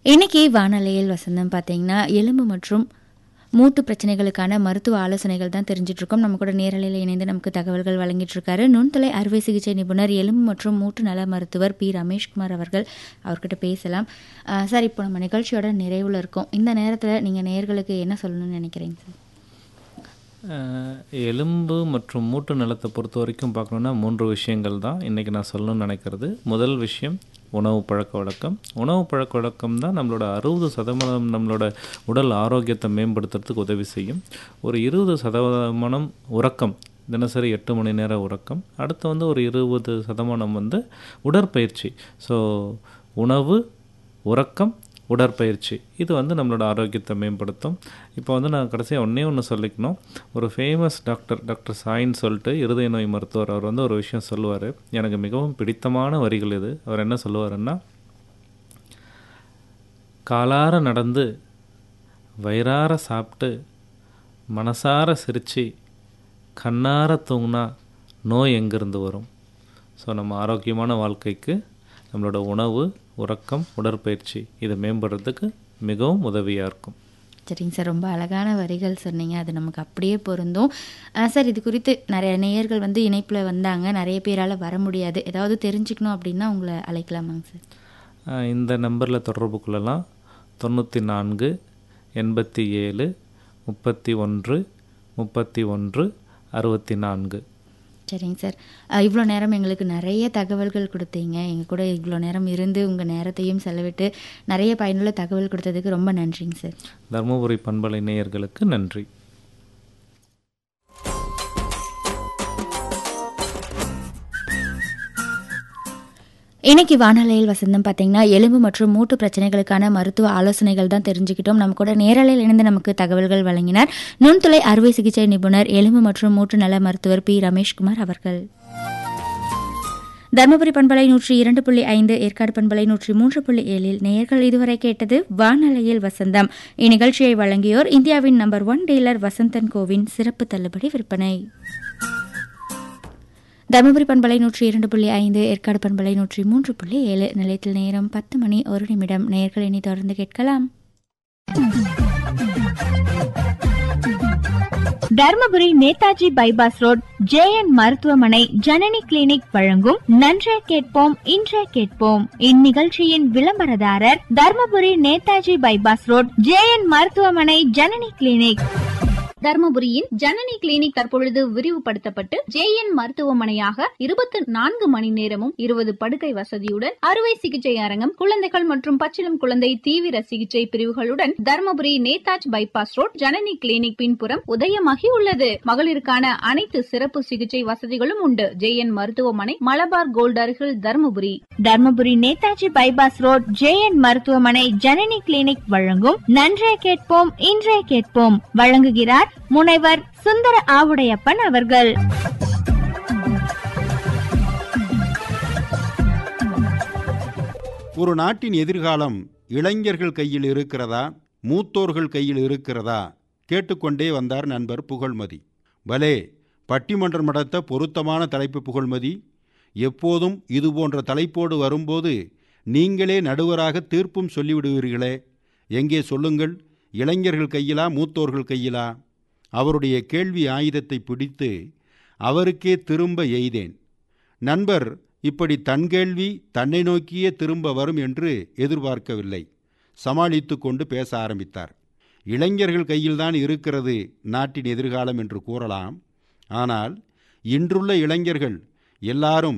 இன்னைக்கு வானொலியில் வசந்தம் பார்த்தீங்கன்னா எலும்பு மற்றும் மூட்டு பிரச்சனைகளுக்கான மருத்துவ ஆலோசனைகள் தான் தெரிஞ்சிட்டு இருக்கோம் நம்ம கூட நேரலையில் இணைந்து நமக்கு தகவல்கள் வழங்கிட்டு இருக்காரு நுண்துளை அறுவை சிகிச்சை நிபுணர் எலும்பு மற்றும் மூட்டு நல மருத்துவர் பி ரமேஷ்குமார் அவர்கள் அவர்கிட்ட பேசலாம் அஹ் சார் இப்போ நம்ம நிகழ்ச்சியோட நிறைவில் இருக்கோம் இந்த நேரத்தில் நீங்கள் நேர்களுக்கு என்ன சொல்லணும்னு நினைக்கிறீங்க சார் அஹ், எலும்பு மற்றும் மூட்டு நலத்தை பொறுத்த வரைக்கும் பார்க்கணுன்னா மூன்று விஷயங்கள் தான் இன்றைக்கி நான் சொல்லணும்னு நினைக்கிறது முதல் விஷயம் உணவு பழக்க வழக்கம் உணவு பழக்க வழக்கம் தான் நம்மளோட அறுபது சதமானம் நம்மளோட உடல் ஆரோக்கியத்தை மேம்படுத்துறதுக்கு உதவி செய்யும் ஒரு இருபது சதமானம் உறக்கம் தினசரி எட்டு மணி நேர உறக்கம் அடுத்து வந்து ஒரு இருபது சதமானம் வந்து உடற்பயிற்சி ஸோ உணவு உறக்கம் உடற்பயிற்சி இது வந்து நம்மளோட ஆரோக்கியத்தை மேம்படுத்தும் இப்போ வந்து நான் கடைசியாக ஒன்றே ஒன்று சொல்லிக்கணும் ஒரு ஃபேமஸ் டாக்டர் டாக்டர் சாயின்னு சொல்லிட்டு இருதய நோய் மருத்துவர் அவர் வந்து ஒரு விஷயம் சொல்லுவார் எனக்கு மிகவும் பிடித்தமான வரிகள் இது அவர் என்ன சொல்லுவாருன்னா காலார நடந்து வயிறார சாப்பிட்டு மனசார சிரித்து கண்ணார தூங்கினா நோய் எங்கேருந்து வரும் ஸோ நம்ம ஆரோக்கியமான வாழ்க்கைக்கு நம்மளோட உணவு உறக்கம் உடற்பயிற்சி இதை மேம்படுறதுக்கு மிகவும் உதவியாக இருக்கும் சரிங்க சார் ரொம்ப அழகான வரிகள் சொன்னீங்க அது நமக்கு அப்படியே பொருந்தும் அஹ் சார் இது குறித்து நிறைய நேயர்கள் வந்து இணைப்பில் வந்தாங்க நிறைய பேரால் வர முடியாது ஏதாவது தெரிஞ்சுக்கணும் அப்படின்னா உங்களை அழைக்கலாமாங்க சார் ஆஹ் இந்த நம்பரில் தொடர்பு கொள்ளலாம் தொண்ணூற்றி நான்கு எண்பத்தி ஏழு முப்பத்தி ஒன்று முப்பத்தி ஒன்று அறுபத்தி நான்கு சரிங்க சார் இவ்வளோ நேரம் எங்களுக்கு நிறைய தகவல்கள் கொடுத்தீங்க எங்கள் கூட இவ்வளோ நேரம் இருந்து உங்கள் நேரத்தையும் செலவிட்டு நிறைய பயனுள்ள தகவல் கொடுத்ததுக்கு ரொம்ப நன்றிங்க சார் தருமபுரி பண்பலை நேயர்களுக்கு நன்றி இன்னைக்கு வானொலியில் வசந்தம் பார்த்தீங்கன்னா எலும்பு மற்றும் மூட்டு பிரச்சனைகளுக்கான மருத்துவ ஆலோசனைகள் தான் தெரிஞ்சுக்கிட்டோம் நம்ம கூட நேரலையில் இணைந்து நமக்கு தகவல்கள் வழங்கினார் நுண்துளை அறுவை சிகிச்சை நிபுணர் எலும்பு மற்றும் மூட்டு நல மருத்துவர் பி ரமேஷ்குமார் அவர்கள் தருமபுரி பண்பலை நூற்றி இரண்டு புள்ளி ஐந்து ஏற்காடு பண்பலை நூற்றி மூன்று புள்ளி ஏழில் நேயர்கள் இதுவரை கேட்டது வானொலியில் வசந்தம் இந்நிகழ்ச்சியை வழங்கியோர் இந்தியாவின் நம்பர் ஒன் டீலர் வசந்தன் கோவின் சிறப்பு தள்ளுபடி விற்பனை தருமபுரி பண்பலை நூற்றி இரண்டு புள்ளி ஐந்து ஏற்காடு பண்பலை நூற்றி மூன்று புள்ளி ஏழு நிலையத்தில் நேரம் பத்து மணி ஒரு நிமிடம் நேயர்கள் இனி தொடர்ந்து கேட்கலாம் Dharmapuri Netaji bypass road JN மருத்துவமனை ஜனனி கிளினிக் வழங்கும் நன்றே கேட்போம் இன்றே கேட்போம் இந்நிகழ்ச்சியின் விளம்பரதாரர் Dharmapuri Netaji bypass road JN மருத்துவமனை ஜனனி கிளினிக் தர்மபுரியின் ஜனனி கிளினிக் தற்பொழுது விரிவுபடுத்தப்பட்டு ஜேஎன் மருத்துவமனையாக இருபத்தி நான்கு மணி நேரமும் இருபது படுக்கை வசதியுடன் அறுவை சிகிச்சை அரங்கம் குழந்தைகள் மற்றும் பச்சிளம் குழந்தை தீவிர சிகிச்சை பிரிவுகளுடன் Dharmapuri Netaji bypass road Janani clinic பின்புறம் உதயமாகி உள்ளது மகளிருக்கான அனைத்து சிறப்பு சிகிச்சை வசதிகளும் உண்டு ஜேஎன் மருத்துவமனை மலபார் கோல்ட் அருகில் Dharmapuri Dharmapuri Netaji bypass road JN மருத்துவமனை ஜனனி கிளினிக் வழங்கும் நன்றே கேட்போம் இன்றே கேட்போம் வழங்குகிறார் முனைவர் சுந்தர ஆவுடையப்பன் அவர்கள் ஒரு நாட்டின் எதிர்காலம் இளைஞர்கள் கையில் இருக்கிறதா மூத்தோர்கள் கையில் இருக்கிறதா கேட்டுக்கொண்டே வந்தார் நண்பர் புகழ்மதி பலே பட்டிமன்றம் நடத்த பொருத்தமான தலைப்பு புகழ்மதி எப்போதும் இதுபோன்ற தலைப்போடு வரும்போது நீங்களே நடுவராக தீர்ப்பும் சொல்லிவிடுவீர்களே எங்கே சொல்லுங்கள் இளைஞர்கள் கையிலா மூத்தோர்கள் கையிலா அவருடைய கேள்வி ஆயுதத்தை பிடித்து அவருக்கே திரும்ப எய்தேன் நண்பர் இப்படி தன் கேள்வி தன்னை நோக்கியே திரும்ப வரும் என்று எதிர்பார்க்கவில்லை சமாளித்து கொண்டு பேச ஆரம்பித்தார் இளைஞர்கள் கையில்தான் இருக்கிறது நாட்டின் எதிர்காலம் என்று கூறலாம் ஆனால் இன்றுள்ள இளைஞர்கள் எல்லாரும்